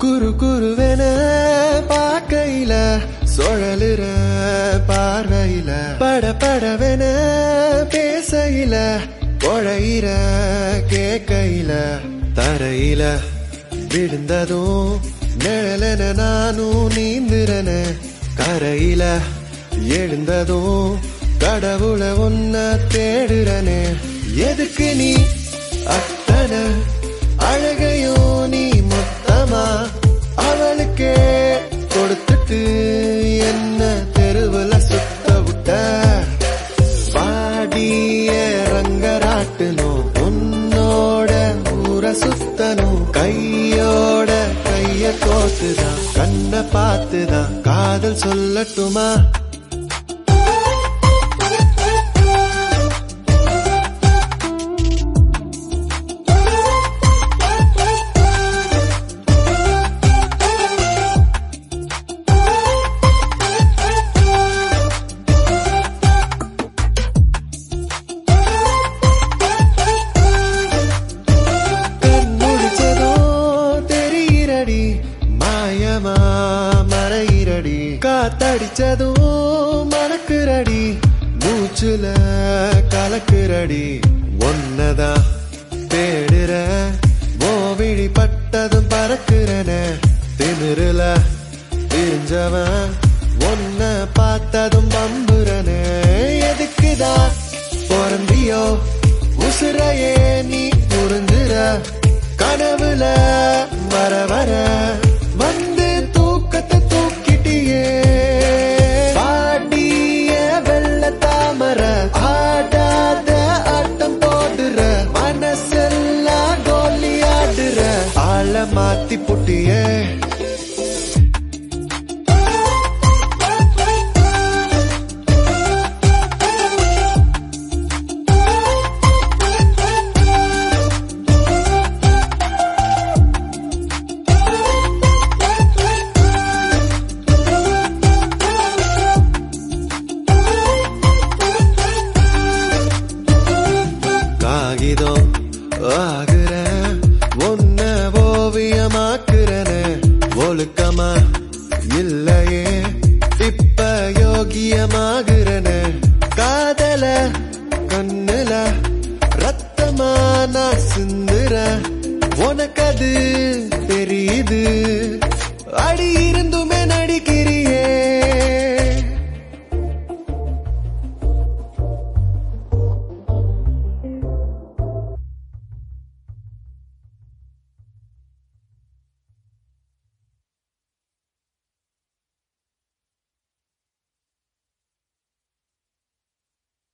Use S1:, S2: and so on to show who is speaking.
S1: குரு குருவென பார்க்கையில சுழலுற பார்வையில பட படவென பேசையில குழையிற கேக்கையில தரையில விழுந்ததும் நிழலென நானும் நீந்துறன கரையில எழுந்ததும் கடவுள ஒன்ன தேடுறனே எதுக்கு நீ அத்தனை அழகையோ நீ மொத்தமா அவளுக்கே கொடுத்துட்டு என்ன தெருவுல சுத்த விட்ட பாடிய ரங்கராட்டணும் உன்னோட ஊர சுத்தணும் கையோட கைய கோத்துதான் கண்ண பார்த்துதான் காதல் சொல்லட்டுமா கண் முடிச்சதோ தெரியிரடி மாயமா மறையிரடி காத்தடிச்சதும் மணக்குரடி மூச்சுல கலக்குரடி ஒன்னதான் தேடுற ஓவிழி பட்டதும் பறக்குறன திமிருல தெரிஞ்சவன் ஒன்ன பார்த்ததும் பம்புறன எதுக்குதான் பிறந்தியோ உசுரையே நீ புரிஞ்சுற கனவுல வர வர வந்து தூக்கத்தை தூக்கிட்டியே பாடிய வெள்ள தாமர ஆடாத ஆட்டம் போடுற மனசெல்லாம் கோலி ஆடுற ஆள மாத்தி புட்டியே காகிதம் ஆகுற ஒன்ன ஓவியமாக்குறன ஒழுக்கமா இல்லையே இப்ப யோகியமாகுறன காதல கண்ணுல ரத்தமா நான் சிந்துற உனக்கு அது தெரியுது அடி இருந்துமே நடிக்கிறீ